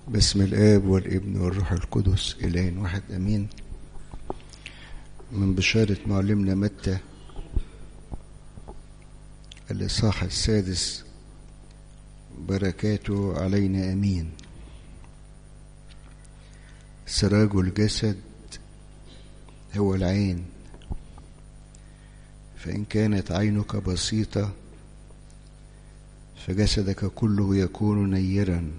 باسم الآب والابن والروح القدس إله واحد أمين من بشارة معلمنا متى الإصحاح السادس بركاته علينا أمين سراج الجسد هو العين فإن كانت عينك بسيطة فجسدك كله يكون نيرا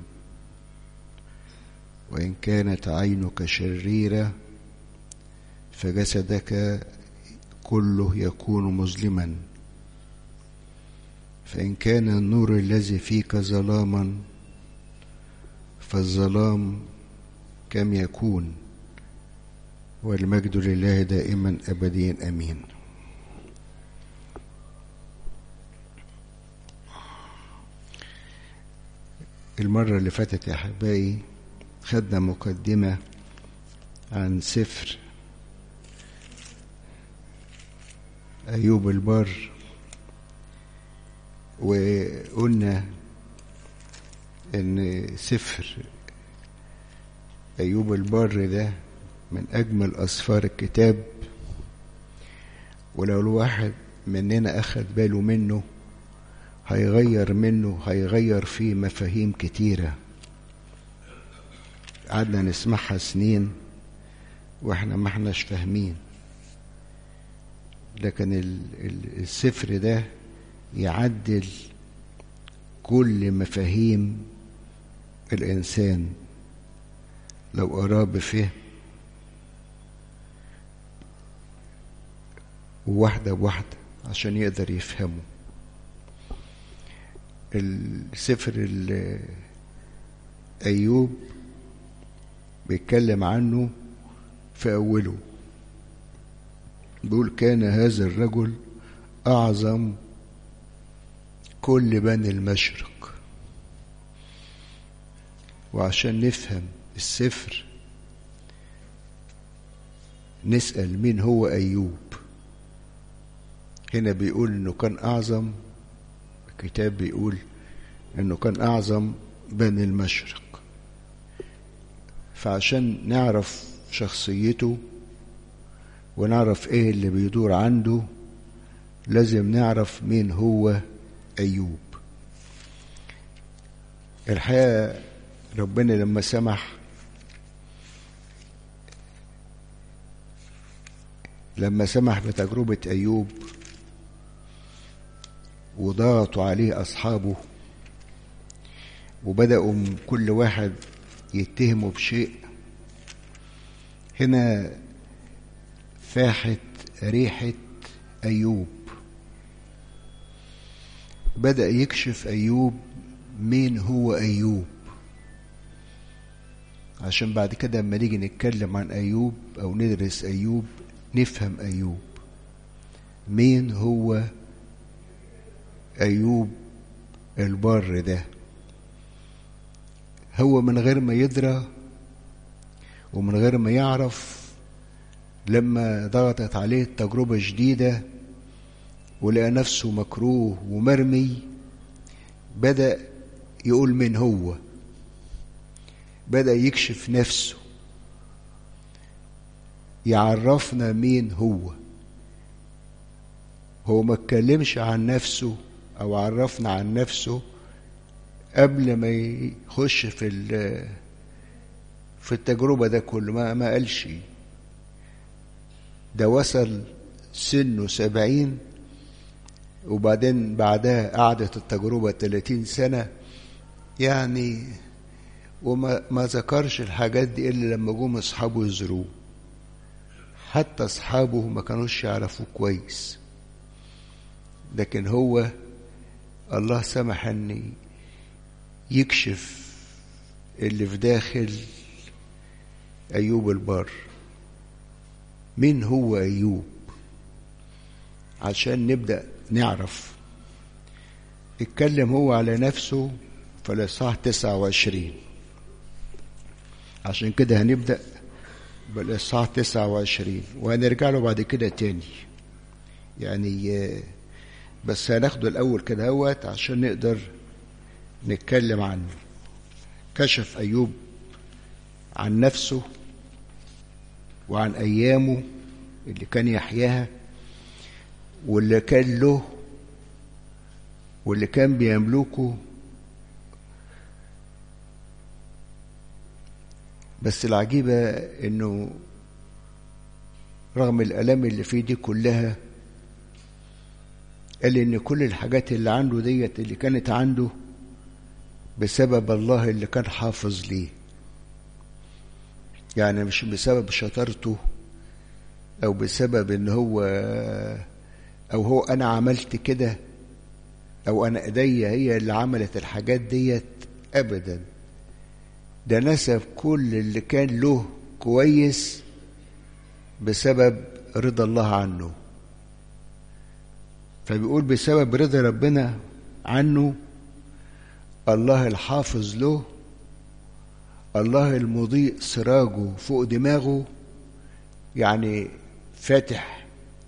وإن كانت عينك شريرة فجسدك كله يكون مظلما فإن كان النور الذي فيك ظلاما فالظلام كم يكون والمجد لله دائما أبديا أمين المرة اللي فاتت يا أحبائي خدنا مقدمة عن سفر أيوب البر وقلنا إن سفر أيوب البر ده من أجمل أسفار الكتاب ولو الواحد مننا أخد باله منه هيغير منه هيغير فيه مفاهيم كتيرة قعدنا نسمعها سنين واحنا ما احناش فاهمين لكن السفر ده يعدل كل مفاهيم الإنسان لو قراه بفهم وواحدة بواحدة عشان يقدر يفهمه السفر أيوب بيتكلم عنه في أوله بيقول كان هذا الرجل أعظم كل بني المشرق وعشان نفهم السفر نسأل مين هو أيوب هنا بيقول إنه كان أعظم الكتاب بيقول إنه كان أعظم بني المشرق فعشان نعرف شخصيته ونعرف ايه اللي بيدور عنده لازم نعرف مين هو ايوب الحقيقه ربنا لما سمح لما سمح بتجربه ايوب وضغطوا عليه اصحابه وبداوا كل واحد يتهموا بشيء هنا فاحت ريحة أيوب بدأ يكشف أيوب مين هو أيوب عشان بعد كده لما نيجي نتكلم عن أيوب أو ندرس أيوب نفهم أيوب مين هو أيوب البر ده هو من غير ما يدرى ومن غير ما يعرف لما ضغطت عليه تجربة جديدة ولقى نفسه مكروه ومرمي بدأ يقول من هو بدأ يكشف نفسه يعرفنا مين هو هو ما اتكلمش عن نفسه او عرفنا عن نفسه قبل ما يخش في في التجربة ده كله ما ما قالش ده وصل سنه سبعين وبعدين بعدها قعدت التجربة تلاتين سنة يعني وما ما ذكرش الحاجات دي إلا لما جم أصحابه يزوروه حتى أصحابه ما كانوش يعرفوه كويس لكن هو الله سمح أن يكشف اللي في داخل أيوب البر مين هو أيوب عشان نبدأ نعرف اتكلم هو على نفسه في الإصحاح 29 عشان كده هنبدأ بالإصحاح 29 وهنرجع له بعد كده تاني يعني بس هناخده الأول كده هوت عشان نقدر نتكلم عنه كشف أيوب عن نفسه وعن أيامه اللي كان يحياها واللي كان له واللي كان بيملكه بس العجيبة إنه رغم الآلام اللي فيه دي كلها قال إن كل الحاجات اللي عنده ديت اللي كانت عنده بسبب الله اللي كان حافظ ليه يعني مش بسبب شطارته أو بسبب إن هو أو هو أنا عملت كده أو أنا إيديا هي اللي عملت الحاجات ديت أبدا ده نسب كل اللي كان له كويس بسبب رضا الله عنه فبيقول بسبب رضا ربنا عنه الله الحافظ له الله المضيء سراجه فوق دماغه يعني فاتح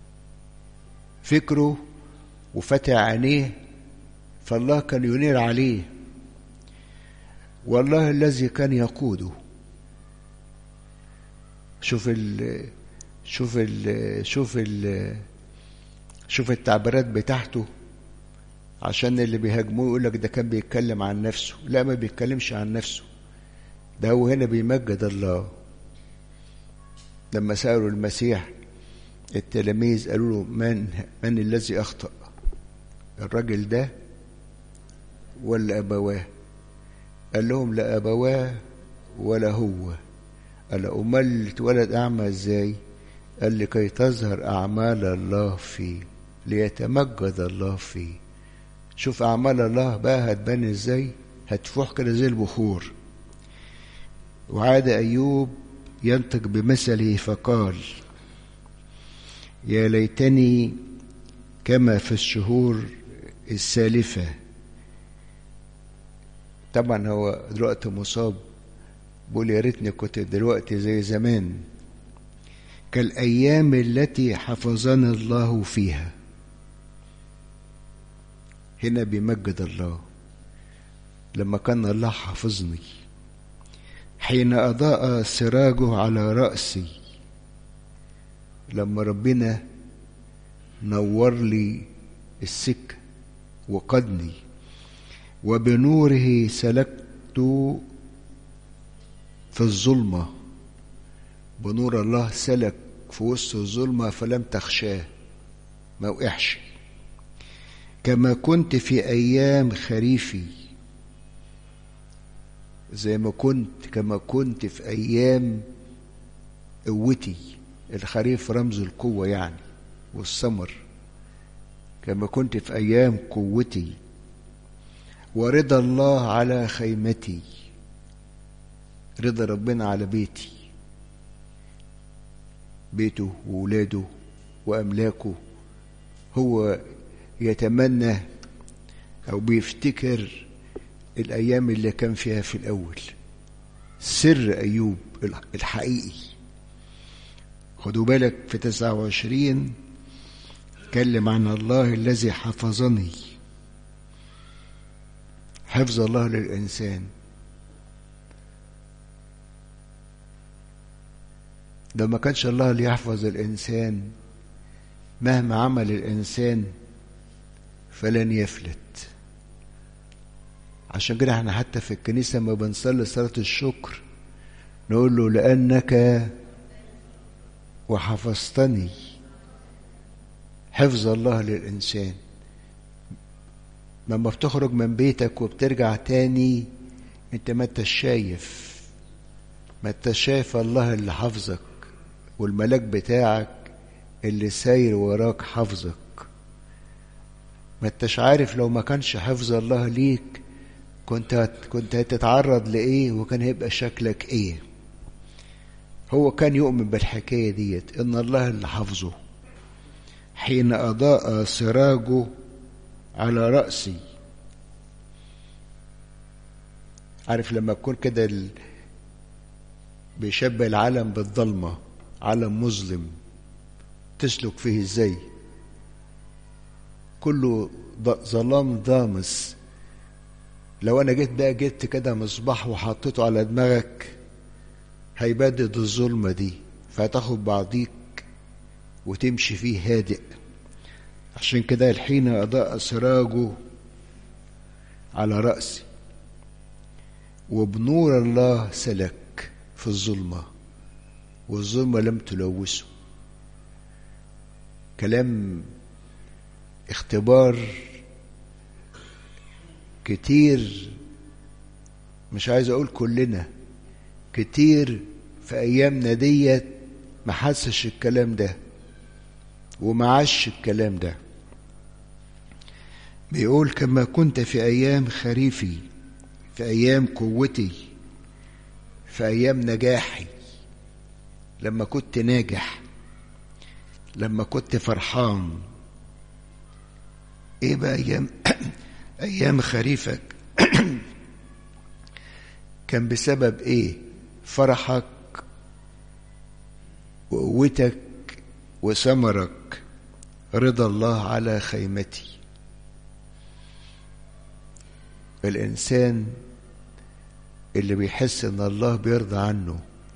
فكره وفتح عينيه فالله كان ينير عليه والله الذي كان يقوده شوف ال شوف ال شوف ال شوف التعبيرات بتاعته عشان اللي بيهاجموه يقول لك ده كان بيتكلم عن نفسه لا ما بيتكلمش عن نفسه ده هو هنا بيمجد الله لما سألوا المسيح التلاميذ قالوا له من من الذي أخطأ الراجل ده ولا أبواه قال لهم لا أبواه ولا هو قال أمال اتولد أعمى إزاي قال لكي تظهر أعمال الله فيه ليتمجد الله فيه شوف أعمال الله بقى هتبان إزاي هتفوح كده زي البخور وعاد أيوب ينطق بمثله فقال يا ليتني كما في الشهور السالفة طبعا هو دلوقتي مصاب بقول يا ريتني كنت دلوقتي زي زمان كالأيام التي حفظنا الله فيها هنا بيمجد الله لما كان الله حافظني حين أضاء سراجه على رأسي لما ربنا نور لي السكة وقدني وبنوره سلكت في الظلمة بنور الله سلك في وسط الظلمة فلم تخشاه ما وقعش كما كنت في أيام خريفي زي ما كنت كما كنت في أيام قوتي الخريف رمز القوة يعني والثمر كما كنت في أيام قوتي ورضا الله على خيمتي رضا ربنا على بيتي بيته وولاده وأملاكه هو يتمنى أو بيفتكر الأيام اللي كان فيها في الأول سر أيوب الحقيقي خدوا بالك في تسعة وعشرين اتكلم عن الله الذي حفظني حفظ الله للإنسان لو ما كانش الله اللي يحفظ الإنسان مهما عمل الإنسان فلن يفلت عشان كده احنا حتى في الكنيسة ما بنصلي صلاة الشكر نقول له لأنك وحفظتني حفظ الله للإنسان لما بتخرج من بيتك وبترجع تاني انت ما انتش شايف ما انتش شايف الله اللي حافظك والملاك بتاعك اللي ساير وراك حافظك ما انتش عارف لو ما كانش حفظ الله ليك كنت هت كنت هتتعرض لايه وكان هيبقى شكلك ايه هو كان يؤمن بالحكايه ديت ان الله اللي حافظه حين اضاء سراجه على راسي عارف لما تكون كده ال... بيشبه العالم بالضلمه عالم مظلم تسلك فيه ازاي كله ظلام ضامس لو انا جيت بقى جبت كده مصباح وحطيته على دماغك هيبدد الظلمة دي فهتاخد بعضيك وتمشي فيه هادئ عشان كده الحين أضاء سراجه على رأسي وبنور الله سلك في الظلمة والظلمة لم تلوثه كلام اختبار كتير مش عايز اقول كلنا كتير في ايامنا ديت ما حسش الكلام ده وما عاش الكلام ده بيقول كما كنت في ايام خريفي في ايام قوتي في ايام نجاحي لما كنت ناجح لما كنت فرحان ايه بقى ايام ايام خريفك كان بسبب ايه فرحك وقوتك وثمرك رضا الله على خيمتي الانسان اللي بيحس ان الله بيرضى عنه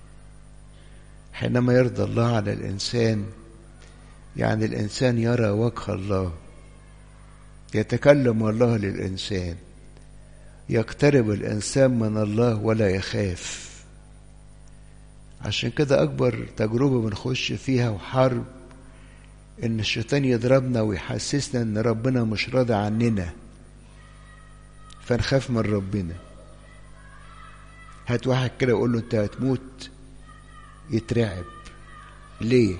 حينما يرضى الله على الانسان يعني الانسان يرى وجه الله يتكلم الله للانسان يقترب الانسان من الله ولا يخاف عشان كده اكبر تجربه بنخش فيها وحرب ان الشيطان يضربنا ويحسسنا ان ربنا مش راضي عننا فنخاف من ربنا هات واحد كده يقول له انت هتموت يترعب ليه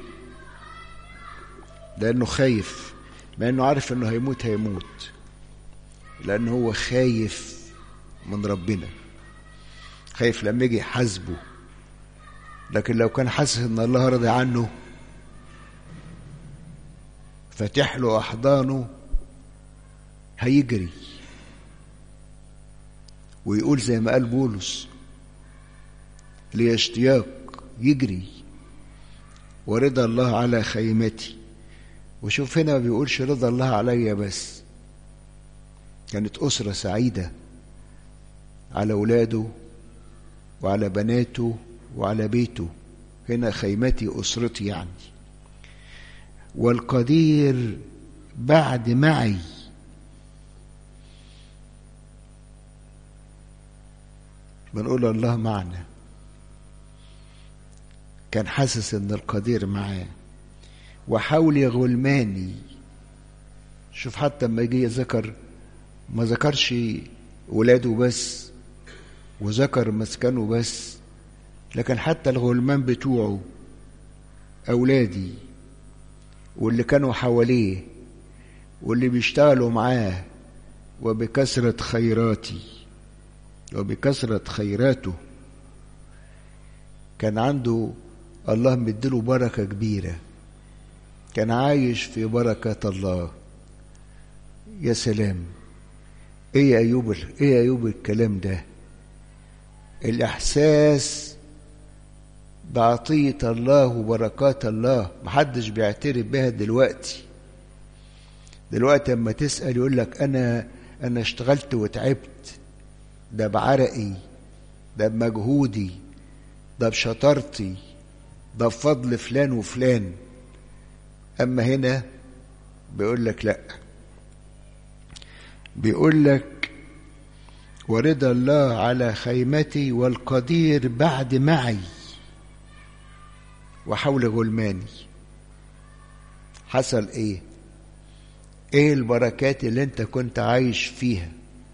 لانه خايف مع انه عارف انه هيموت هيموت لانه هو خايف من ربنا خايف لما يجي يحاسبه لكن لو كان حاسس ان الله راضي عنه فاتح له احضانه هيجري ويقول زي ما قال بولس لي اشتياق يجري ورضا الله على خيمتي وشوف هنا ما بيقولش رضا الله عليا بس كانت أسرة سعيدة على أولاده وعلى بناته وعلى بيته هنا خيمتي أسرتي يعني والقدير بعد معي بنقول الله معنا كان حاسس ان القدير معاه وحولي غلماني شوف حتى لما يجي ذكر ما ذكرش ولاده بس وذكر مسكنه بس لكن حتى الغلمان بتوعه أولادي واللي كانوا حواليه واللي بيشتغلوا معاه وبكثرة خيراتي وبكثرة خيراته كان عنده الله مديله بركة كبيرة كان عايش في بركة الله يا سلام ايه يا ايوب ايه يا ايوب الكلام ده الاحساس بعطية الله وبركات الله محدش بيعترف بها دلوقتي دلوقتي اما تسأل يقول لك انا انا اشتغلت وتعبت ده بعرقي ده بمجهودي ده بشطارتي ده بفضل فلان وفلان اما هنا بيقول لك لا بيقول لك ورضا الله على خيمتي والقدير بعد معي وحول غلماني حصل ايه ايه البركات اللي انت كنت عايش فيها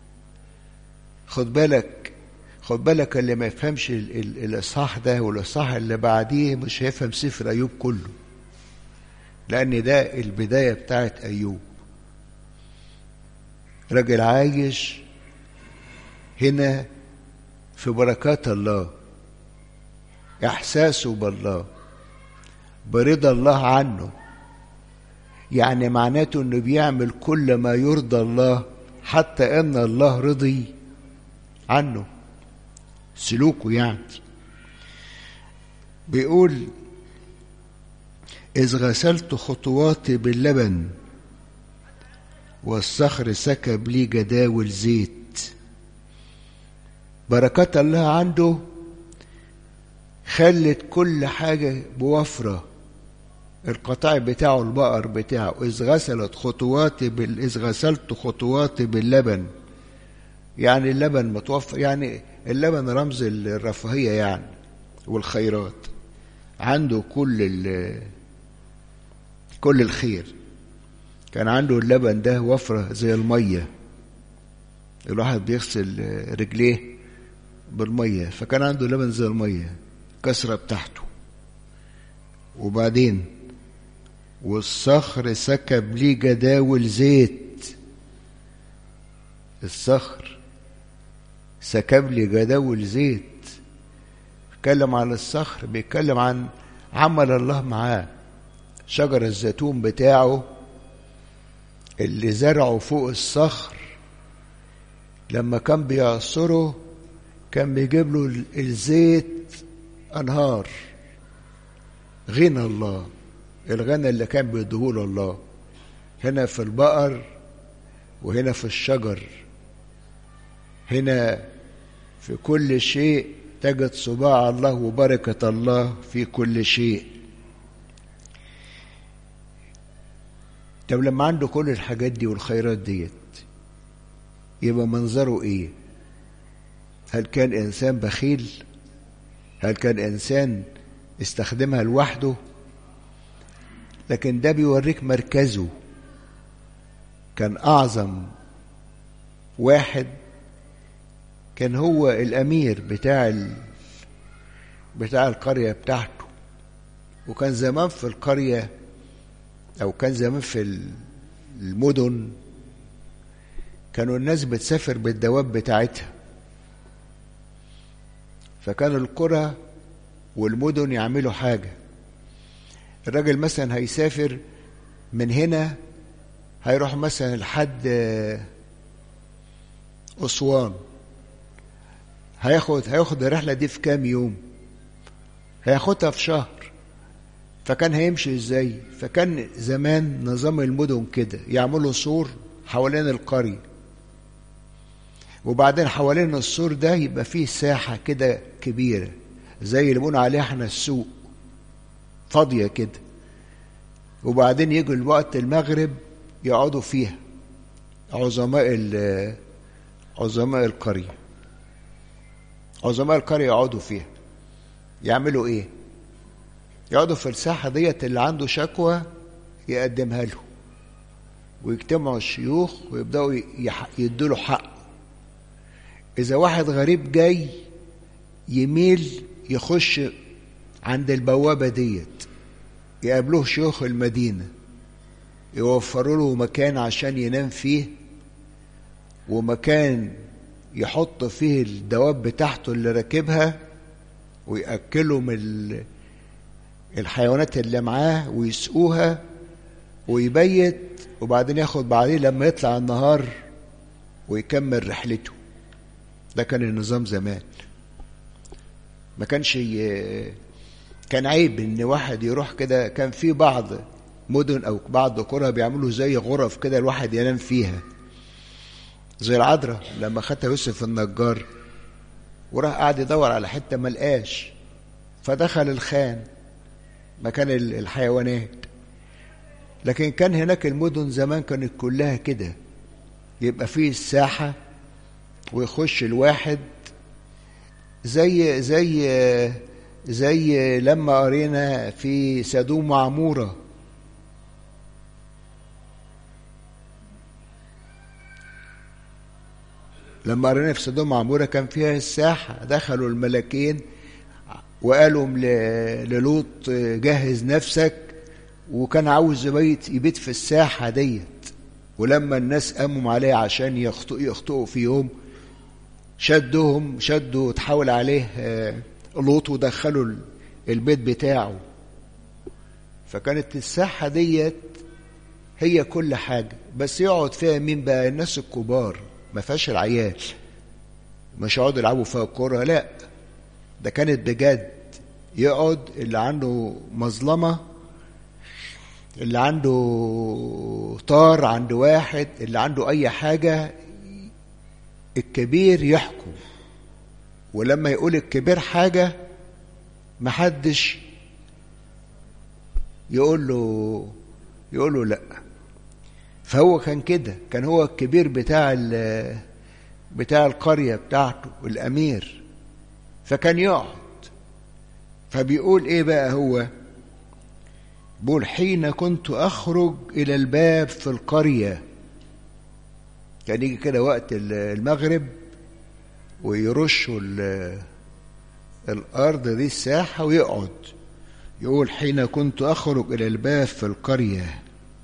خد بالك خد بالك اللي ما يفهمش الاصحاح ده والاصحاح اللي بعديه مش هيفهم سفر ايوب كله لان ده البدايه بتاعت ايوب راجل عايش هنا في بركات الله احساسه بالله برضا الله عنه يعني معناته انه بيعمل كل ما يرضى الله حتى ان الله رضي عنه سلوكه يعني بيقول إذ غسلت خطواتي باللبن والصخر سكب لي جداول زيت بركات الله عنده خلت كل حاجة بوفرة القطاع بتاعه البقر بتاعه إذ غسلت خطواتي بال... إذ غسلت خطواتي باللبن يعني اللبن متوفر يعني اللبن رمز الرفاهية يعني والخيرات عنده كل ال... كل الخير كان عنده اللبن ده وفرة زي المية الواحد بيغسل رجليه بالمية فكان عنده لبن زي المية كسرة بتاعته وبعدين والصخر سكب ليه جداول زيت الصخر سكب لي جداول زيت بيتكلم عن الصخر بيتكلم عن عمل الله معاه شجر الزيتون بتاعه اللي زرعه فوق الصخر لما كان بيعصره كان بيجيب له الزيت انهار غنى الله الغنى اللي كان بيديهوله الله هنا في البقر وهنا في الشجر هنا في كل شيء تجد صباع الله وبركة الله في كل شيء طب لما عنده كل الحاجات دي والخيرات ديت يبقى منظره ايه هل كان انسان بخيل هل كان انسان استخدمها لوحده لكن ده بيوريك مركزه كان اعظم واحد كان هو الامير بتاع ال... بتاع القريه بتاعته وكان زمان في القريه او كان زمان في المدن كانوا الناس بتسافر بالدواب بتاعتها فكان القرى والمدن يعملوا حاجه الراجل مثلا هيسافر من هنا هيروح مثلا لحد أسوان هياخد هياخد الرحلة دي في كام يوم هياخدها في شهر فكان هيمشي ازاي فكان زمان نظام المدن كده يعملوا سور حوالين القرية وبعدين حوالين السور ده يبقى فيه ساحة كده كبيرة زي اللي بنقول عليها احنا السوق فاضية كده وبعدين يجوا الوقت المغرب يقعدوا فيها عظماء عظماء القرية عظماء القرية يقعدوا فيها يعملوا ايه يقعدوا في الساحة ديت اللي عنده شكوى يقدمها له ويجتمعوا الشيوخ ويبدأوا يدوا له حقه إذا واحد غريب جاي يميل يخش عند البوابة ديت يقابلوه شيوخ المدينة يوفروا له مكان عشان ينام فيه ومكان يحط فيه الدواب بتاعته اللي راكبها ويأكلوا من الحيوانات اللي معاه ويسقوها ويبيت وبعدين ياخد بعدين لما يطلع النهار ويكمل رحلته ده كان النظام زمان ما كانش ي... كان عيب ان واحد يروح كده كان في بعض مدن او بعض قرى بيعملوا زي غرف كده الواحد ينام فيها زي العذراء لما خدها يوسف النجار وراح قاعد يدور على حته ما لقاش فدخل الخان مكان الحيوانات لكن كان هناك المدن زمان كانت كلها كده يبقى فيه الساحة ويخش الواحد زي زي زي لما قرينا في سدوم وعمورة لما قرينا في سدوم وعمورة كان فيها الساحة دخلوا الملكين وقالوا للوط جهز نفسك وكان عاوز يبيت يبيت في الساحة ديت ولما الناس قاموا عليه عشان يخطئوا يخطئوا في يوم شدهم شدوا تحاول عليه لوط ودخلوا البيت بتاعه فكانت الساحة ديت هي كل حاجة بس يقعد فيها مين بقى الناس الكبار ما فيهاش العيال مش يقعدوا يلعبوا فيها كورة لا ده كانت بجد يقعد اللي عنده مظلمة اللي عنده طار عند واحد اللي عنده أي حاجة الكبير يحكم ولما يقول الكبير حاجة محدش يقول له يقول له لا فهو كان كده كان هو الكبير بتاع بتاع القرية بتاعته الأمير فكان يقعد فبيقول إيه بقى هو بيقول حين كنت أخرج إلى الباب في القرية كان يجي كده وقت المغرب ويرشوا الأرض دي الساحة ويقعد يقول حين كنت أخرج إلى الباب في القرية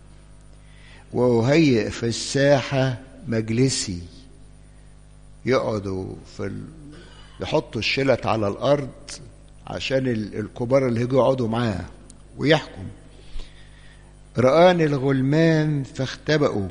وأهيئ في الساحة مجلسي يقعدوا في ال... يحطوا الشلت على الأرض عشان الكبار اللي هيجوا يقعدوا معاه ويحكم رآني الغلمان فاختبأوا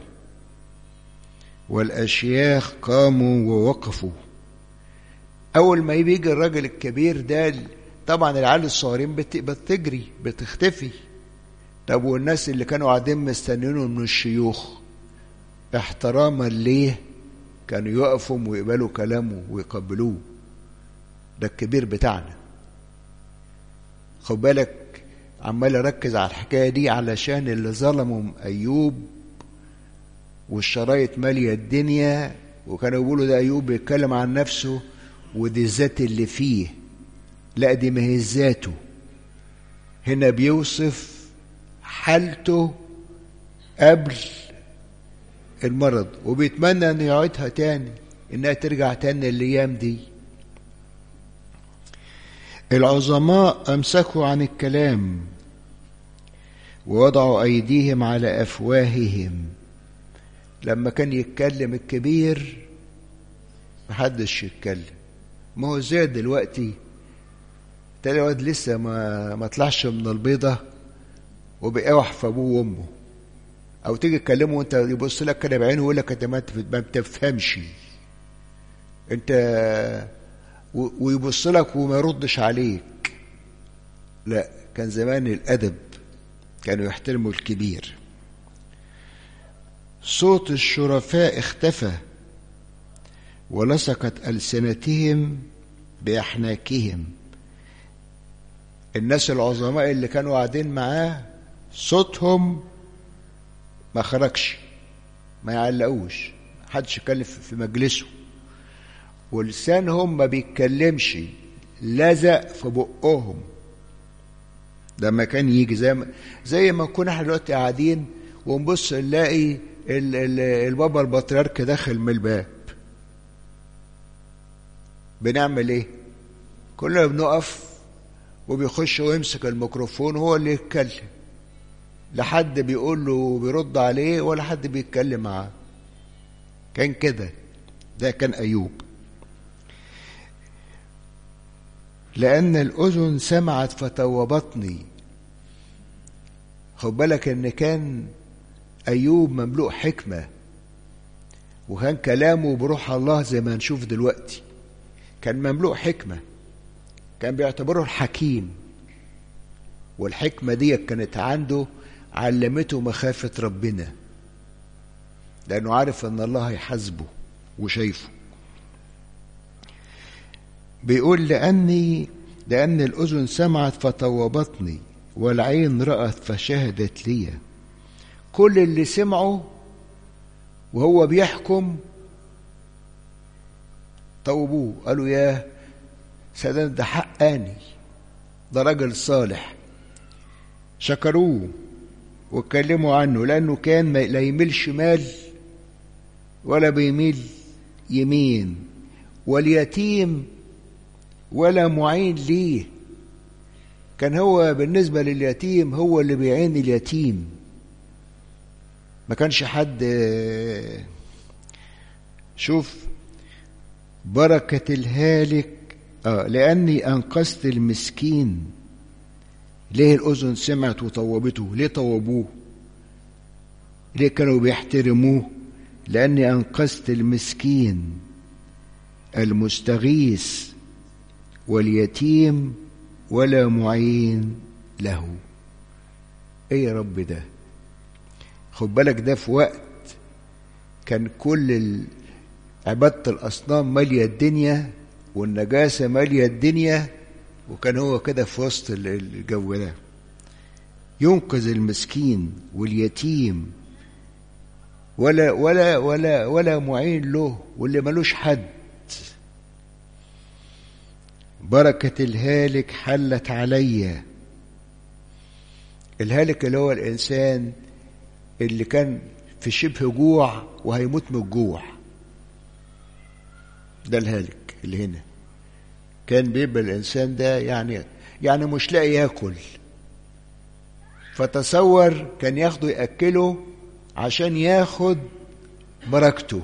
والأشياخ قاموا ووقفوا أول ما بيجي الراجل الكبير ده طبعا العيال الصغيرين بتجري بتختفي طب والناس اللي كانوا قاعدين مستنينه من الشيوخ احتراما ليه كانوا يقفوا ويقبلوا كلامه ويقبلوه ده الكبير بتاعنا خد بالك عمال اركز على الحكايه دي علشان اللي ظلموا ايوب والشرايط ماليه الدنيا وكانوا يقولوا ده ايوب بيتكلم عن نفسه ودي الذات اللي فيه لا دي ما هي ذاته هنا بيوصف حالته قبل المرض وبيتمنى انه يعيدها تاني انها ترجع تاني الايام دي العظماء امسكوا عن الكلام ووضعوا ايديهم على افواههم لما كان يتكلم الكبير محدش يتكلم ما هو زي دلوقتي تلاقي واد لسه ما ما طلعش من البيضه وبيقاوح في ابوه وامه او تيجي تكلمه وانت يبص لك كده بعينه ويقول لك انت ما بتفهمش انت ويبص لك وما يردش عليك لا كان زمان الادب كانوا يحترموا الكبير صوت الشرفاء اختفى ولصقت ألسنتهم بأحناكهم الناس العظماء اللي كانوا قاعدين معاه صوتهم ما خرجش ما يعلقوش محدش يتكلم في مجلسه ولسانهم ما بيتكلمش لزق في بقهم لما كان يجي زي ما زي ما كنا احنا دلوقتي قاعدين ونبص نلاقي ال ال البابا البطريرك داخل من الباب بنعمل ايه كلنا بنقف وبيخش ويمسك الميكروفون هو اللي يتكلم لا حد بيقول له بيرد عليه ولا حد بيتكلم معاه كان كده ده كان ايوب لان الاذن سمعت فتوبتني خد بالك ان كان ايوب مملوء حكمه وكان كلامه بروح الله زي ما هنشوف دلوقتي كان مملوء حكمه كان بيعتبره الحكيم والحكمه دي كانت عنده علمته مخافه ربنا لانه عارف ان الله هيحاسبه وشايفه بيقول لاني لان الاذن سمعت فطوبتني والعين رأت فشهدت لي كل اللي سمعوا وهو بيحكم طوبوه قالوا يا سيدنا ده حقاني ده راجل صالح شكروه واتكلموا عنه لأنه كان لا يميل شمال ولا بيميل يمين واليتيم ولا معين ليه كان هو بالنسبة لليتيم هو اللي بيعين اليتيم ما كانش حد شوف بركة الهالك آه لأني أنقذت المسكين ليه الأذن سمعت وطوبته ليه طوبوه ليه كانوا بيحترموه لأني أنقذت المسكين المستغيث واليتيم ولا معين له ايه يا رب ده خد بالك ده في وقت كان كل عبادة الأصنام مالية الدنيا والنجاسة مالية الدنيا وكان هو كده في وسط الجو ده ينقذ المسكين واليتيم ولا ولا ولا ولا معين له واللي ملوش حد بركة الهالك حلت عليا الهالك اللي هو الإنسان اللي كان في شبه جوع وهيموت من الجوع ده الهالك اللي هنا كان بيبقى الإنسان ده يعني يعني مش لاقي ياكل فتصور كان ياخده يأكله عشان ياخد بركته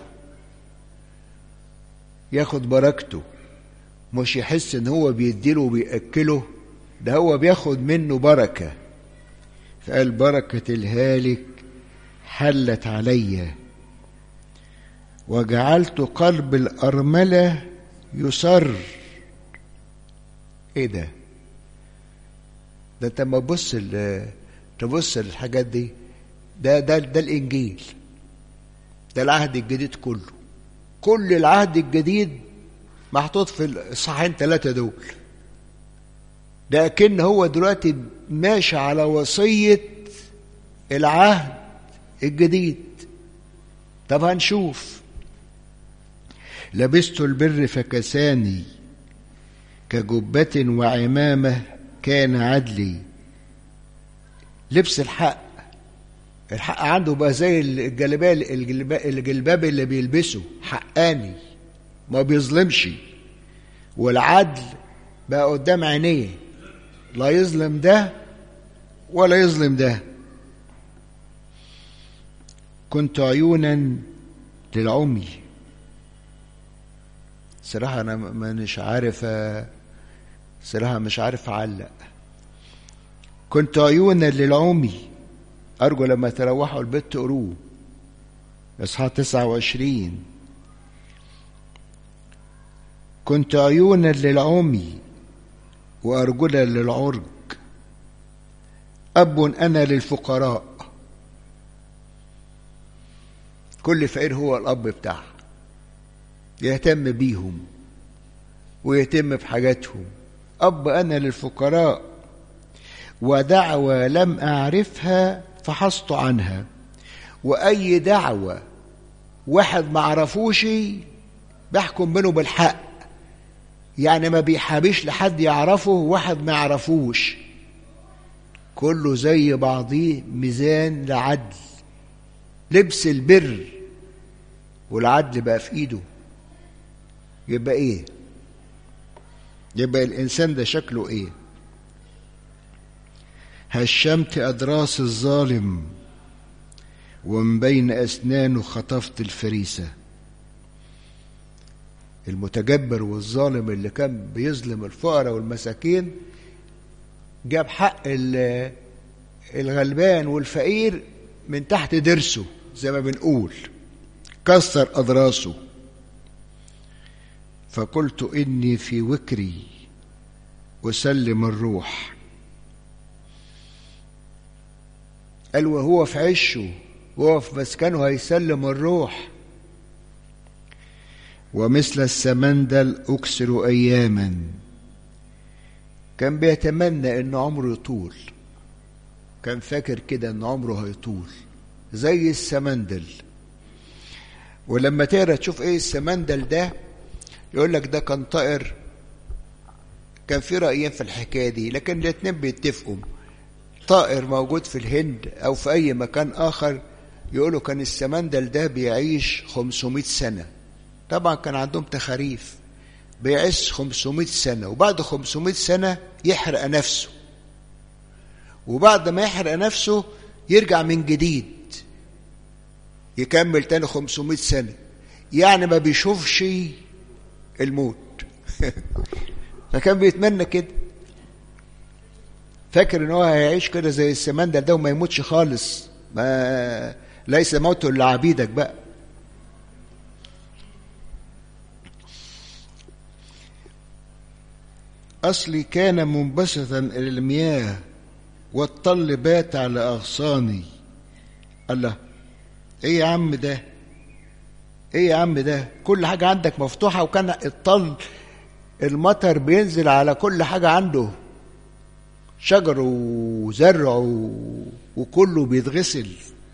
ياخد بركته مش يحس ان هو بيديله وبيأكله ده هو بياخد منه بركة فقال بركة الهالك حلت علي وجعلت قلب الأرملة يصر ايه ده ده انت لما تبص تبص للحاجات دي ده ده ده الانجيل ده العهد الجديد كله كل العهد الجديد محطوط في الصحين ثلاثة دول ده كأن هو دلوقتي ماشي على وصية العهد الجديد طب هنشوف لبست البر فكساني كجبة وعمامة كان عدلي لبس الحق الحق عنده بقى زي الجلباب الجلباب اللي بيلبسه حقاني ما بيظلمش والعدل بقى قدام عينيه لا يظلم ده ولا يظلم ده كنت عيونا للعمي صراحة أنا مش عارف صراحة مش عارف أعلق كنت عيونا للعمي أرجو لما تروحوا البيت تقروه إصحاح 29 كنت عيونا للعمي وأرجلا للعرج أب أنا للفقراء كل فقير هو الأب بتاعها يهتم بيهم ويهتم بحاجاتهم أب أنا للفقراء ودعوة لم أعرفها فحصت عنها وأي دعوة واحد ما عرفوش بحكم بينه بالحق يعني ما بيحابيش لحد يعرفه واحد ما يعرفوش كله زي بعضيه ميزان لعدل لبس البر والعدل بقى في ايده يبقى ايه يبقى الانسان ده شكله ايه هشمت ادراس الظالم ومن بين اسنانه خطفت الفريسه المتجبر والظالم اللي كان بيظلم الفقراء والمساكين جاب حق الغلبان والفقير من تحت درسه زي ما بنقول كسر أضراسه فقلت إني في وكري أسلم الروح قال وهو في عشه وهو في مسكنه هيسلم الروح ومثل السمندل أكسر أياما كان بيتمنى إن عمره يطول كان فاكر كده إن عمره هيطول زي السمندل ولما تقرا تشوف ايه السمندل ده يقول لك ده كان طائر كان في رأيين في الحكاية دي لكن الاتنين بيتفقوا طائر موجود في الهند أو في أي مكان آخر يقولوا كان السمندل ده بيعيش 500 سنة طبعا كان عندهم تخاريف بيعيش 500 سنة وبعد 500 سنة يحرق نفسه وبعد ما يحرق نفسه يرجع من جديد يكمل تاني 500 سنة يعني ما بيشوفش الموت فكان بيتمنى كده فاكر ان هو هيعيش كده زي السمندل ده وما يموتش خالص ما ليس موت لعبيدك بقى أصلي كان منبسطا إلى المياه والطل بات على أغصاني الله إيه يا عم ده إيه يا عم ده كل حاجة عندك مفتوحة وكان الطل المطر بينزل على كل حاجة عنده شجر وزرع وكله بيتغسل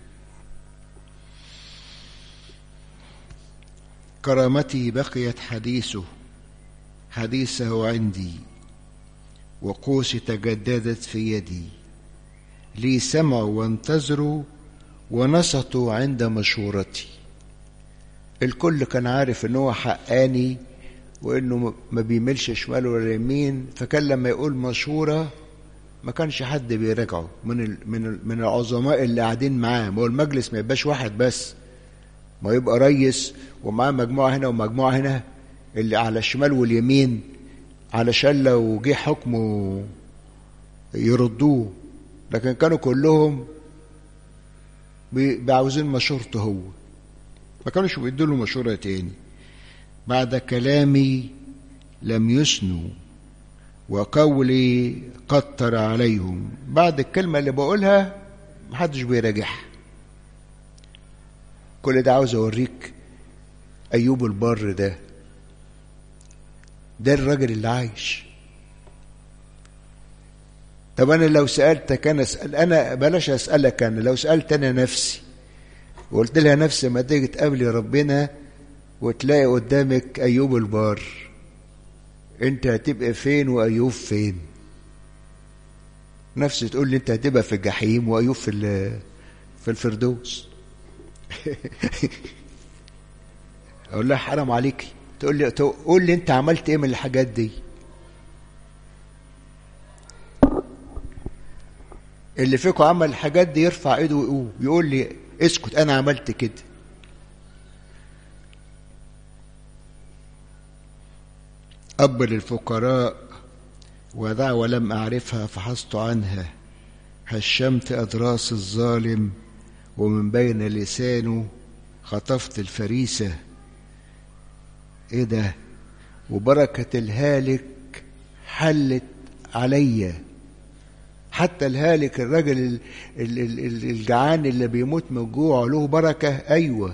كرامتي بقيت حديثه حديثه عندي وقوسي تجددت في يدي لي سمعوا وانتظروا ونصتوا عند مشورتي الكل كان عارف ان هو حقاني وانه ما بيملش شمال ولا يمين فكان لما يقول مشوره ما كانش حد بيراجعه من ال من ال من العظماء اللي قاعدين معاه ما هو المجلس ما يبقاش واحد بس ما يبقى ريس ومعاه مجموعه هنا ومجموعه هنا اللي على الشمال واليمين علشان لو جه حكمه يردوه لكن كانوا كلهم عاوزين مشورته هو ما كانوش بيدوا له مشوره تاني بعد كلامي لم يسنوا وقولي قطر عليهم بعد الكلمة اللي بقولها محدش بيراجعها كل ده عاوز اوريك ايوب البر ده ده الراجل اللي عايش طب انا لو سالتك انا اسال انا بلاش اسالك انا لو سالت انا نفسي وقلت لها نفسي ما تيجي تقابلي ربنا وتلاقي قدامك ايوب البار انت هتبقى فين وايوب فين نفسي تقول لي انت هتبقى في الجحيم وايوب في في الفردوس اقول لها حرام عليكي تقول لي تقول لي انت عملت ايه من الحاجات دي اللي فيكم عمل الحاجات دي يرفع ايده ويقول يقول لي اسكت انا عملت كده أب للفقراء ودعوة لم أعرفها فحصت عنها هشمت أدراس الظالم ومن بين لسانه خطفت الفريسة إيه ده وبركة الهالك حلت عليا حتى الهالك الراجل الجعان اللي بيموت من الجوع له بركة أيوة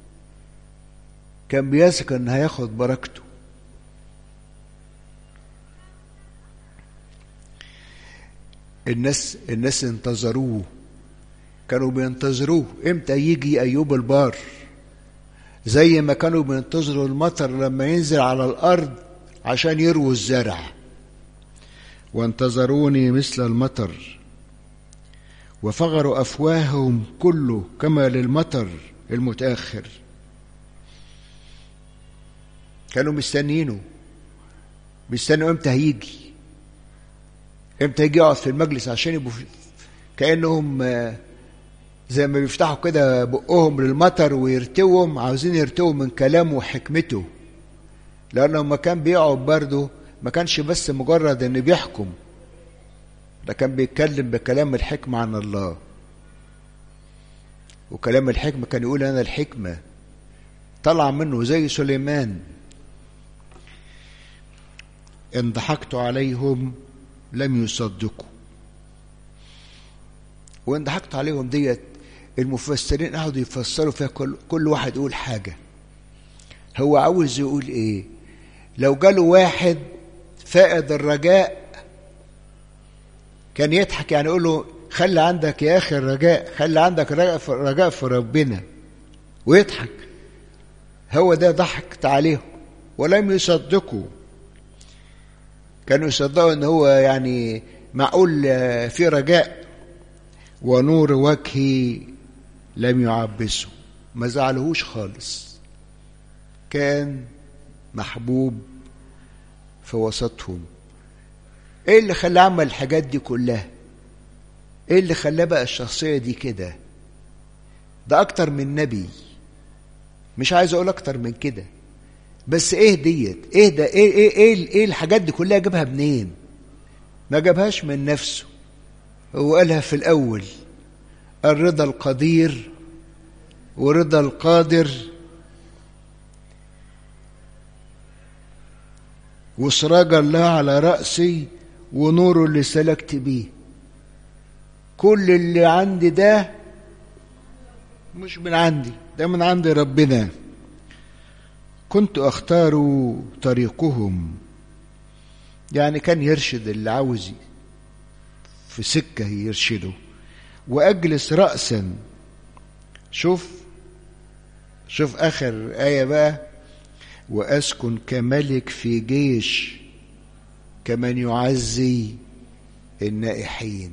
كان بيثق إن هياخد بركته الناس الناس انتظروه كانوا بينتظروه امتى يجي ايوب البار زي ما كانوا بينتظروا المطر لما ينزل على الارض عشان يرووا الزرع وانتظروني مثل المطر وفغروا افواههم كله كما للمطر المتاخر كانوا مستنيينه بيستنوا امتى هيجي امتى يجي يقعد في المجلس عشان يبقوا كانهم زي ما بيفتحوا كده بقهم للمطر ويرتوهم عاوزين يرتووا من كلامه وحكمته لانه لما كان بيقعد برضه ما كانش بس مجرد انه بيحكم ده كان بيتكلم بكلام الحكمة عن الله وكلام الحكمة كان يقول أنا الحكمة طلع منه زي سليمان إن ضحكت عليهم لم يصدقوا وإن ضحكت عليهم ديت المفسرين قعدوا يفسروا فيها كل, كل واحد يقول حاجة هو عاوز يقول إيه لو جاله واحد فائد الرجاء كان يضحك يعني يقول له خلي عندك يا اخي الرجاء خلي عندك رجاء في, رجاء في ربنا ويضحك هو ده ضحكت عليهم ولم يصدقوا كانوا يصدقوا ان هو يعني معقول في رجاء ونور وجهي لم يعبسه ما زعلهوش خالص كان محبوب في وسطهم ايه اللي خلاه عمل الحاجات دي كلها ايه اللي خلاه بقى الشخصيه دي كده ده اكتر من نبي مش عايز اقول اكتر من كده بس ايه ديت ايه ده ايه ايه ايه, إيه الحاجات دي كلها جابها منين ما جابهاش من نفسه هو قالها في الاول الرضا القدير ورضا القادر وسراج الله على رأسي ونور اللي سلكت بيه كل اللي عندي ده مش من عندي ده من عند ربنا كنت اختار طريقهم يعني كان يرشد اللي عاوز في سكة يرشده وأجلس رأسا شوف شوف آخر آية بقى وأسكن كملك في جيش كمن يعزي النائحين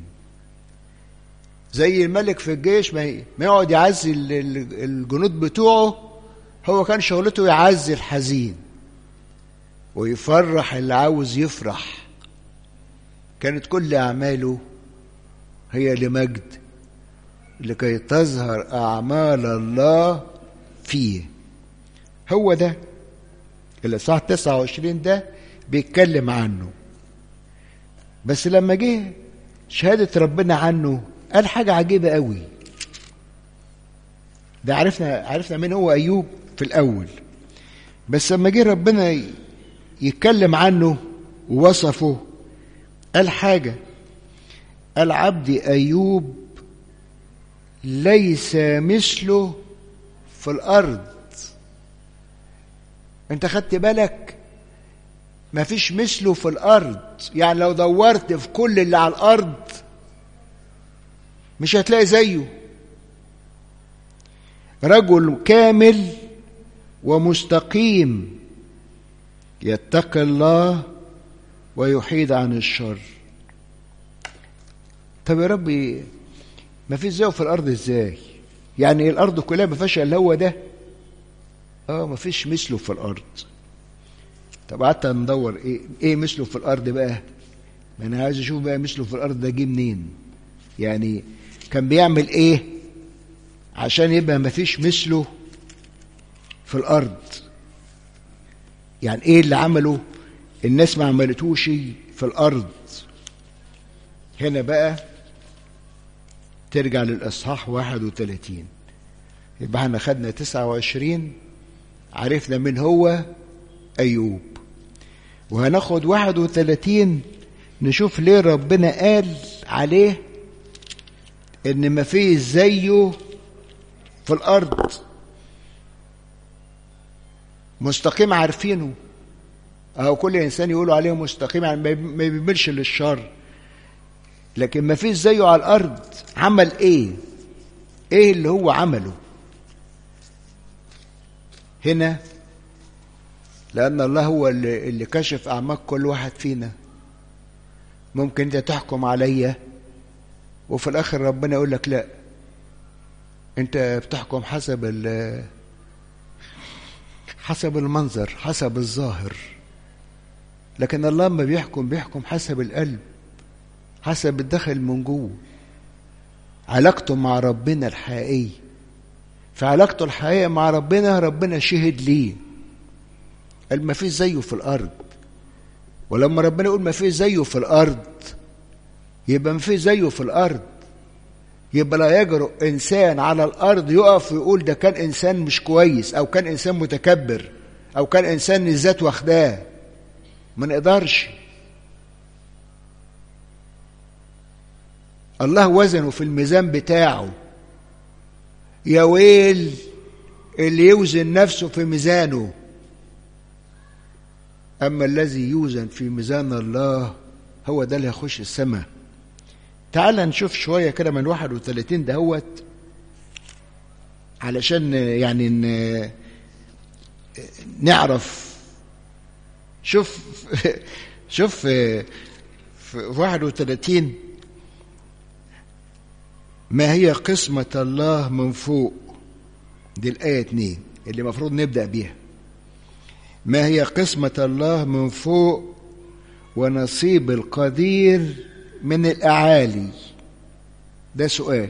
زي الملك في الجيش ما ما يقعد يعزي الجنود بتوعه هو كان شغلته يعزي الحزين ويفرح اللي عاوز يفرح كانت كل أعماله هي لمجد لكي تظهر أعمال الله فيه هو ده الإصحاح 29 ده بيتكلم عنه بس لما جه شهادة ربنا عنه قال حاجة عجيبة قوي ده عرفنا عرفنا مين هو أيوب في الأول بس لما جه ربنا يتكلم عنه ووصفه قال حاجة قال عبدي أيوب ليس مثله في الأرض أنت خدت بالك ما فيش مثله في الأرض يعني لو دورت في كل اللي على الأرض مش هتلاقي زيه رجل كامل ومستقيم يتقي الله ويحيد عن الشر طب يا ربي ما فيش زيه في الارض ازاي يعني الارض كلها ما فيهاش الا هو ده اه ما فيش مثله في الارض طب قعدت ندور ايه ايه مثله في الارض بقى ما انا عايز اشوف بقى مثله في الارض ده جه منين يعني كان بيعمل ايه عشان يبقى ما فيش مثله في الارض يعني ايه اللي عمله الناس ما عملتوش في الارض هنا بقى ترجع للاصحاح 31 يبقى احنا خدنا 29 عرفنا من هو ايوب وهناخد 31 نشوف ليه ربنا قال عليه ان ما فيش زيه في الارض مستقيم عارفينه أو كل إنسان يقولوا عليه مستقيم يعني ما بيميلش للشر لكن ما فيش زيه على الأرض عمل إيه؟ إيه اللي هو عمله؟ هنا لأن الله هو اللي, اللي كشف أعماق كل واحد فينا ممكن أنت تحكم عليا وفي الآخر ربنا يقول لك لا أنت بتحكم حسب حسب المنظر حسب الظاهر لكن الله ما بيحكم بيحكم حسب القلب حسب الدخل من جوه علاقته مع ربنا الحقيقية في علاقته الحقيقية مع ربنا ربنا شهد ليه قال ما فيش زيه في الأرض ولما ربنا يقول ما فيش زيه في الأرض يبقى ما فيش زيه في الأرض يبقى لا يجرؤ إنسان على الأرض يقف ويقول ده كان إنسان مش كويس أو كان إنسان متكبر أو كان إنسان الذات واخداه ما نقدرش الله وزنه في الميزان بتاعه يا ويل اللي يوزن نفسه في ميزانه أما الذي يوزن في ميزان الله هو ده اللي هيخش السماء تعال نشوف شوية كده من 31 دهوت علشان يعني نعرف شوف شوف في 31 ما هي قسمة الله من فوق دي الآية 2 اللي المفروض نبدأ بيها ما هي قسمة الله من فوق ونصيب القدير من الأعالي ده سؤال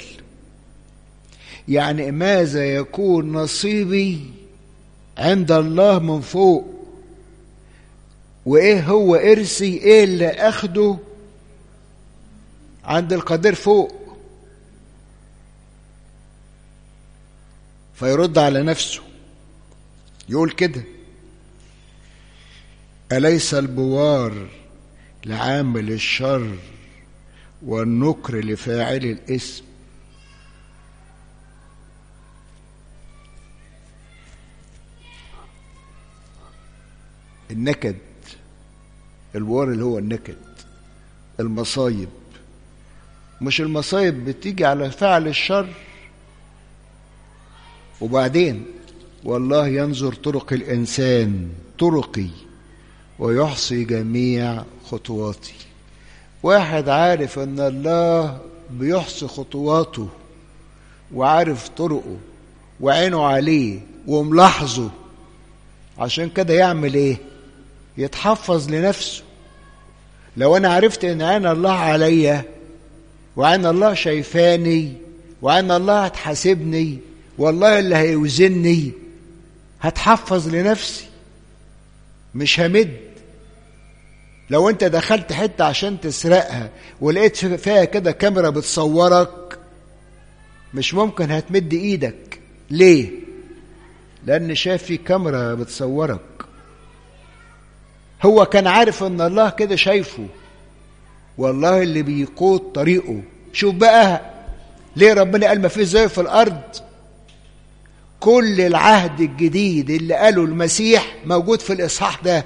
يعني ماذا يكون نصيبي عند الله من فوق وايه هو ارثي ايه اللي اخده عند القدير فوق فيرد على نفسه يقول كده أليس البوار لعامل الشر والنكر لفاعل الاسم النكد الوار اللي هو النكد المصايب مش المصايب بتيجي على فعل الشر وبعدين والله ينظر طرق الإنسان طرقي ويحصي جميع خطواتي واحد عارف ان الله بيحصي خطواته وعارف طرقه وعينه عليه وملاحظه عشان كده يعمل ايه يتحفظ لنفسه لو انا عرفت ان عين الله عليا وعين الله شايفاني وعين الله هتحاسبني والله اللي هيوزني هتحفظ لنفسي مش همد لو انت دخلت حتة عشان تسرقها ولقيت فيها كده كاميرا بتصورك مش ممكن هتمد ايدك ليه لان شاف في كاميرا بتصورك هو كان عارف ان الله كده شايفه والله اللي بيقود طريقه شوف بقى ليه ربنا قال ما فيش زي في الارض كل العهد الجديد اللي قاله المسيح موجود في الاصحاح ده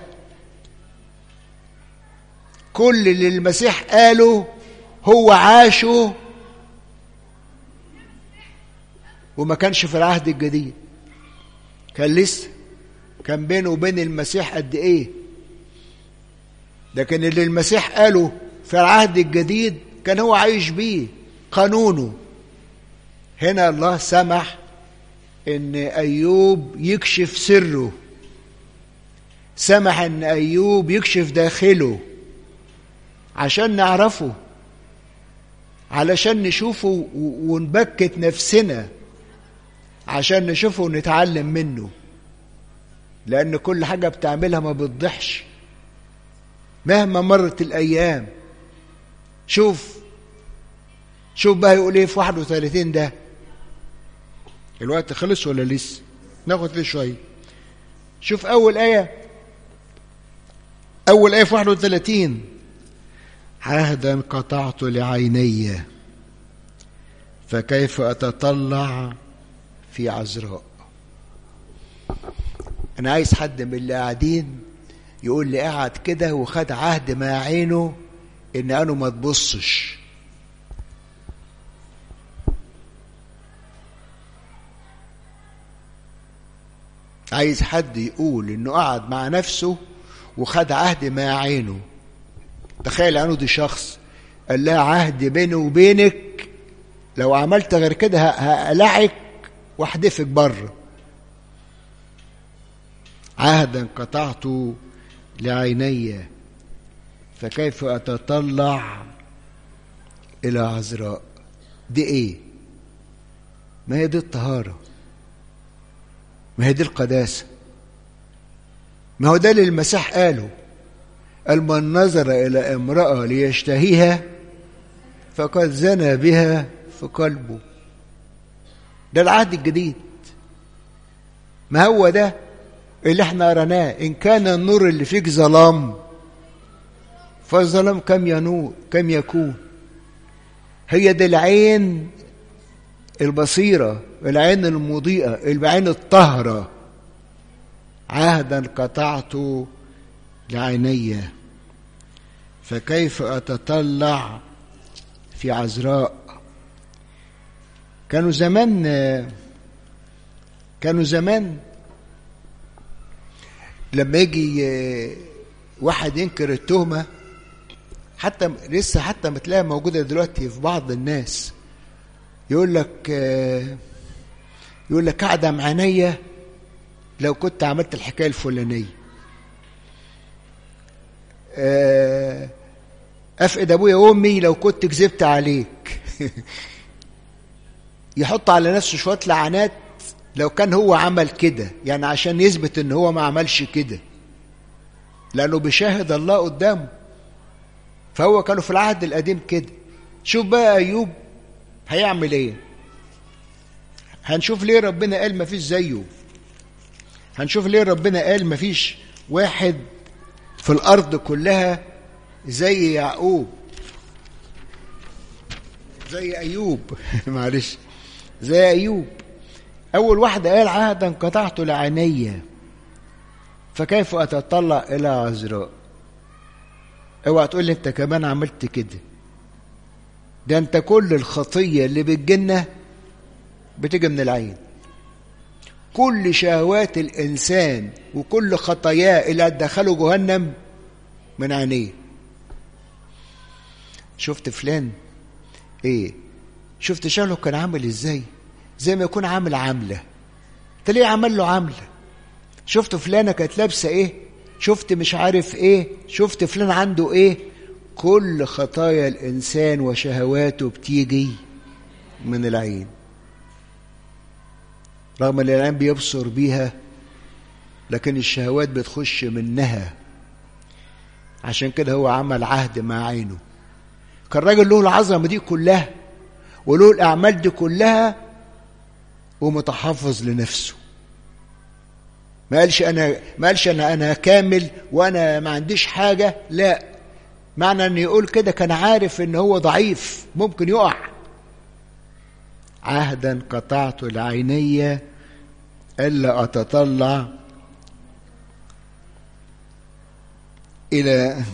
كل اللي المسيح قاله هو عاشه وما كانش في العهد الجديد كان لسه كان بينه وبين المسيح قد ايه لكن اللي المسيح قاله في العهد الجديد كان هو عايش بيه قانونه هنا الله سمح ان ايوب يكشف سره سمح ان ايوب يكشف داخله عشان نعرفه علشان نشوفه ونبكت نفسنا عشان نشوفه ونتعلم منه لأن كل حاجة بتعملها ما بتضحش مهما مرت الأيام شوف شوف بقى يقول ايه في 31 ده الوقت خلص ولا لسه ناخد ليه شويه شوف اول ايه اول ايه في 31 عهدا قطعت لعيني فكيف اتطلع في عذراء انا عايز حد من اللي قاعدين يقول لي قعد كده وخد عهد مع عينه ان انا ما تبصش عايز حد يقول انه قعد مع نفسه وخد عهد مع عينه تخيل عنه دي شخص قال لها عهد بيني وبينك لو عملت غير كده هقلعك واحدفك بره عهدا قطعت لعيني فكيف اتطلع الى عذراء دي ايه ما هي دي الطهاره ما هي دي القداسه ما هو ده اللي المسيح قاله قال من نظر الى امراه ليشتهيها فقد زنى بها في قلبه ده العهد الجديد ما هو ده اللي احنا قرناه ان كان النور اللي فيك ظلام فالظلام كم ينور كم يكون هي دي العين البصيرة العين المضيئة العين الطهرة عهدا قطعت لعيني فكيف أتطلع في عذراء كانوا زمان كانوا زمان لما يجي واحد ينكر التهمة حتى لسه حتى ما تلاقيها موجودة دلوقتي في بعض الناس يقول لك يقول لك اعدم عينيا لو كنت عملت الحكايه الفلانيه افقد ابويا وامي لو كنت كذبت عليك يحط على نفسه شويه لعنات لو كان هو عمل كده يعني عشان يثبت ان هو ما عملش كده لانه بيشاهد الله قدامه فهو كانوا في العهد القديم كده شوف بقى ايوب هيعمل ايه هنشوف ليه ربنا قال ما فيش زيه هنشوف ليه ربنا قال ما فيش واحد في الارض كلها زي يعقوب زي ايوب معلش زي ايوب اول واحده قال عهدا قطعت لعيني فكيف اتطلع الى عذراء اوعى تقول لي انت كمان عملت كده ده انت كل الخطيه اللي بتجنه بتيجي من العين كل شهوات الانسان وكل خطاياه اللي هتدخله جهنم من عينيه شفت فلان ايه شفت شغله كان عامل ازاي زي ما يكون عامل عامله انت ليه عمل له عامله شفت فلانه كانت لابسه ايه شفت مش عارف ايه شفت فلان عنده ايه كل خطايا الانسان وشهواته بتيجي من العين رغم ان العين بيبصر بيها لكن الشهوات بتخش منها عشان كده هو عمل عهد مع عينه كان راجل له العظمه دي كلها وله الاعمال دي كلها ومتحفظ لنفسه ما قالش انا ما قالش انا انا كامل وانا ما عنديش حاجه لا معنى ان يقول كده كان عارف ان هو ضعيف ممكن يقع عهدا قطعت العينية الا اتطلع الى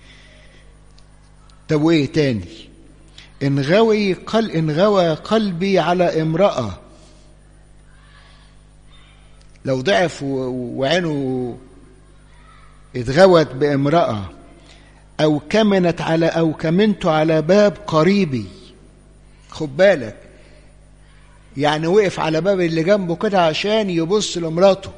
طب وايه تاني ان غوي قل ان غوى قلبي على امراه لو ضعف وعينه اتغوت بامرأة أو كمنت على أو كمنت على باب قريبي خد بالك يعني وقف على باب اللي جنبه كده عشان يبص لمراته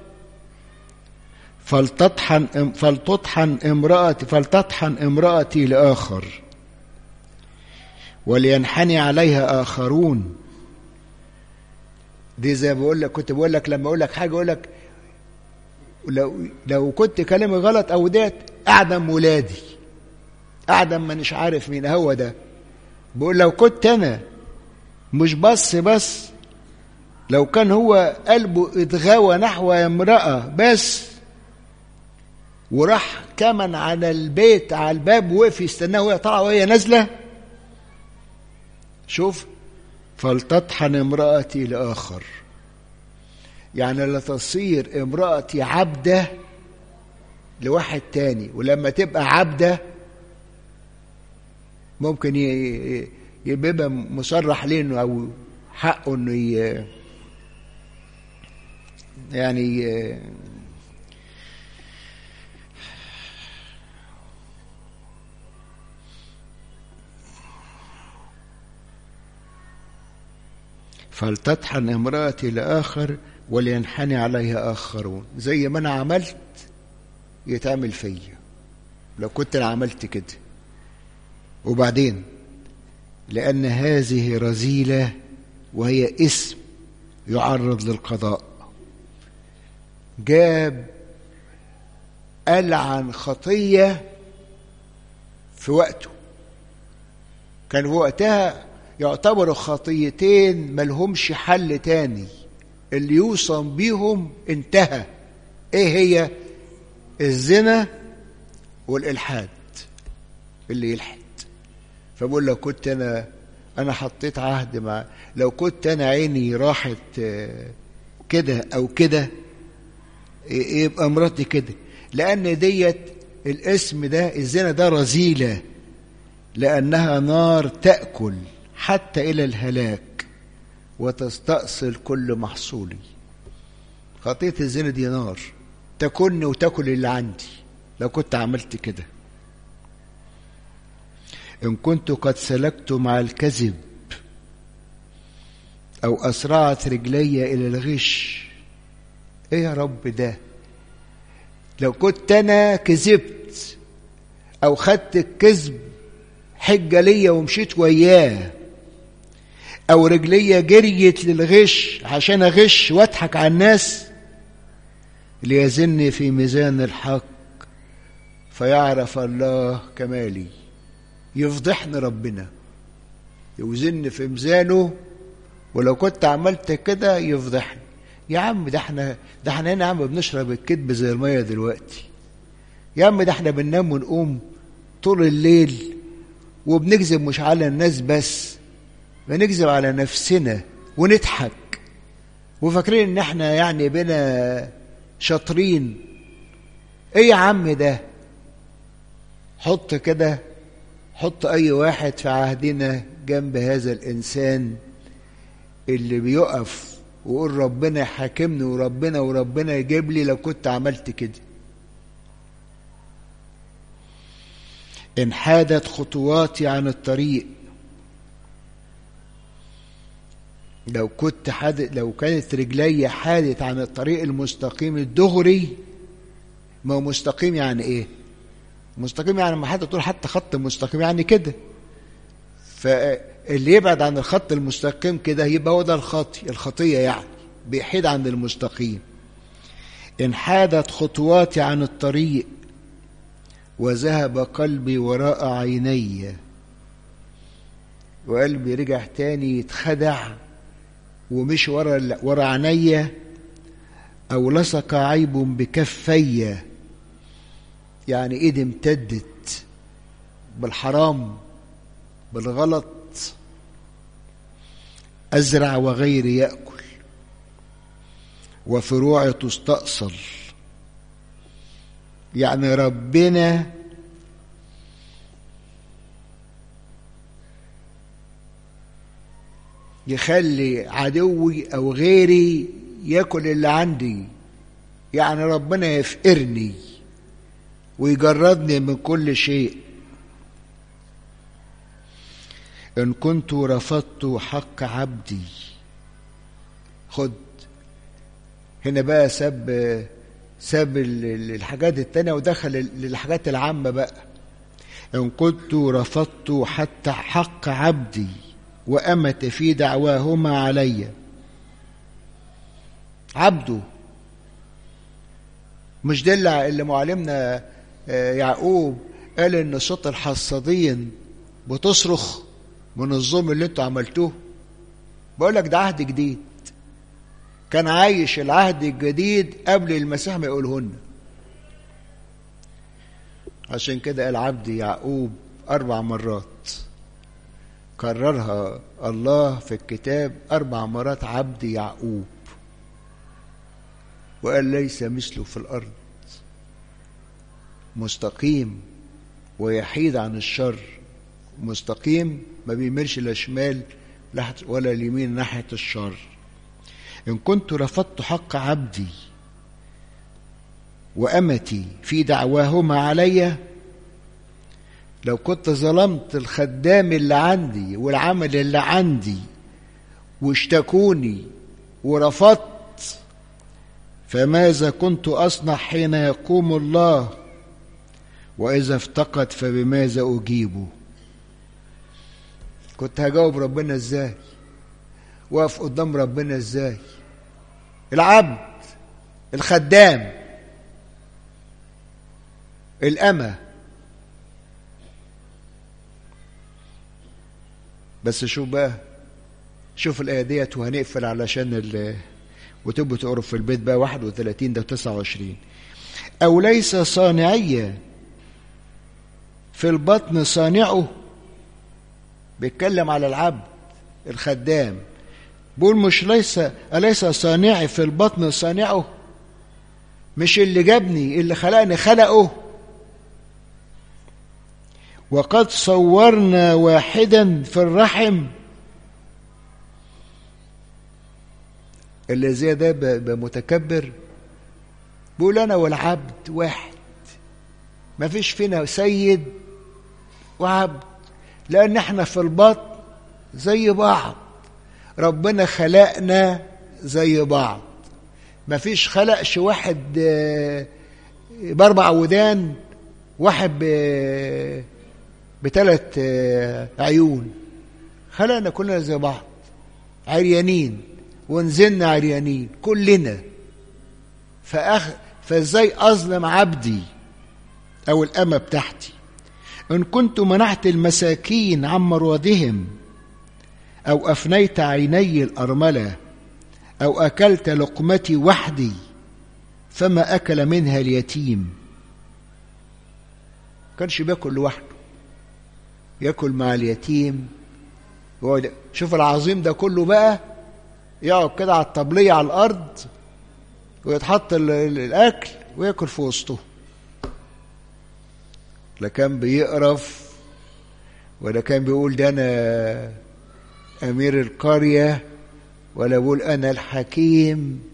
فلتطحن فلتطحن امرأتي فلتطحن امرأتي لآخر ولينحني عليها آخرون دي زي بقول لك كنت بقول لك لما اقول لك حاجه اقول لك لو لو كنت كلامي غلط او ديت اعدم ولادي اعدم مانيش عارف مين هو ده بقول لو كنت انا مش بس بس لو كان هو قلبه اتغاوى نحو امرأة بس وراح كمن على البيت على الباب وقف يستناها وهي طالعة وهي نازلة شوف فلتطحن امرأتي لآخر يعني لا تصير امرأتي عبدة لواحد تاني ولما تبقى عبدة ممكن يبقى مصرح ليه انه او حقه انه يعني فلتطحن امرأتي لآخر ولينحني عليها آخرون زي ما أنا عملت يتعمل فيا لو كنت أنا عملت كده وبعدين لأن هذه رذيلة وهي اسم يعرض للقضاء جاب ألعن خطية في وقته كان في وقتها يعتبروا خطيتين ملهمش حل تاني اللي يوصم بيهم انتهى ايه هي الزنا والالحاد اللي يلحد فبقول لو كنت انا انا حطيت عهد مع لو كنت انا عيني راحت كده او كده يبقى مراتي كده لان ديت الاسم ده الزنا ده رذيله لانها نار تاكل حتى الى الهلاك وتستأصل كل محصولي خطية الزنا دي نار تكن وتاكل اللي عندي لو كنت عملت كده إن كنت قد سلكت مع الكذب أو أسرعت رجلي إلى الغش إيه يا رب ده لو كنت أنا كذبت أو خدت الكذب حجة ليا ومشيت وياه أو رجلية جريت للغش عشان أغش وأضحك على الناس ليزن في ميزان الحق فيعرف الله كمالي يفضحني ربنا يوزن في ميزانه ولو كنت عملت كده يفضحني يا عم ده احنا ده احنا هنا يا عم بنشرب الكذب زي الميه دلوقتي يا عم ده احنا بننام ونقوم طول الليل وبنكذب مش على الناس بس بنكذب على نفسنا ونضحك وفاكرين ان احنا يعني بنا شاطرين ايه يا عم ده حط كده حط أي واحد في عهدنا جنب هذا الإنسان اللي بيقف ويقول ربنا يحاكمني وربنا وربنا يجيب لي لو كنت عملت كده انحادت خطواتي عن الطريق لو كنت حادث لو كانت رجلي حادت عن الطريق المستقيم الدغري ما هو مستقيم يعني ايه مستقيم يعني ما حد تقول حتى خط مستقيم يعني كده فاللي يبعد عن الخط المستقيم كده يبقى هو ده الخطي الخطيه يعني بيحيد عن المستقيم انحادت خطواتي عن الطريق وذهب قلبي وراء عيني وقلبي رجع تاني يتخدع ومش ورا ورا عينيا او لصق عيب بكفي يعني ايدي امتدت بالحرام بالغلط ازرع وغيري ياكل وفروعي تستأصل يعني ربنا يخلي عدوي او غيري ياكل اللي عندي يعني ربنا يفقرني ويجردني من كل شيء ان كنت رفضت حق عبدي خد هنا بقى ساب ساب الحاجات التانية ودخل للحاجات العامة بقى إن كنت رفضت حتى حق عبدي وأمت في دعواهما علي عبده مش ده اللي معلمنا يعقوب قال ان صوت الحصادين بتصرخ من الظلم اللي انتوا عملتوه بقول لك ده عهد جديد كان عايش العهد الجديد قبل المسيح ما يقولهن عشان كده قال عبدي يعقوب أربع مرات كررها الله في الكتاب أربع مرات عبدي يعقوب وقال ليس مثله في الأرض مستقيم ويحيد عن الشر مستقيم ما بيمرش لا شمال ولا اليمين ناحية الشر إن كنت رفضت حق عبدي وأمتي في دعواهما علي لو كنت ظلمت الخدام اللي عندي والعمل اللي عندي واشتكوني ورفضت فماذا كنت أصنع حين يقوم الله وإذا افتقد فبماذا أجيبه كنت هجاوب ربنا ازاي واقف قدام ربنا ازاي العبد الخدام الأمة بس شوف بقى شوف الآية ديت وهنقفل علشان ال وتبقوا تقروا في البيت بقى 31 ده 29 أو ليس صانعية في البطن صانعه بيتكلم على العبد الخدام بيقول مش ليس أليس صانعي في البطن صانعه مش اللي جابني اللي خلقني خلقه وقد صورنا واحدا في الرحم اللي زي ده بمتكبر بيقول انا والعبد واحد ما فيش فينا سيد وعبد لان احنا في البطن زي بعض ربنا خلقنا زي بعض ما فيش خلقش واحد باربع ودان واحد بثلاث عيون خلقنا كلنا زي بعض عريانين ونزلنا عريانين كلنا فأخ فازاي اظلم عبدي او الامه بتاعتي ان كنت منعت المساكين عن مرودهم او افنيت عيني الارمله او اكلت لقمتي وحدي فما اكل منها اليتيم كانش بياكل لوحده ياكل مع اليتيم شوف العظيم ده كله بقى يقعد كده على الطبلية على الأرض ويتحط الأكل وياكل في وسطه لا كان بيقرف ولا كان بيقول ده انا امير القريه ولا بيقول انا الحكيم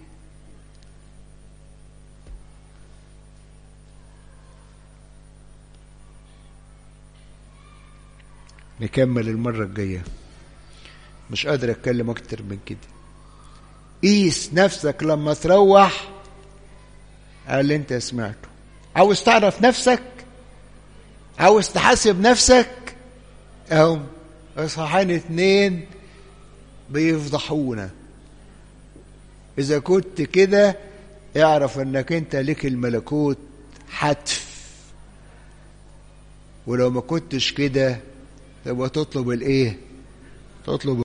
نكمل المرة الجاية مش قادر أتكلم أكتر من كده قيس نفسك لما تروح على اللي أنت سمعته عاوز تعرف نفسك عاوز تحاسب نفسك أهم إصحاحين اتنين بيفضحونا إذا كنت كده اعرف إنك أنت ليك الملكوت حتف ولو ما كنتش كده تبقى تطلب الايه تطلب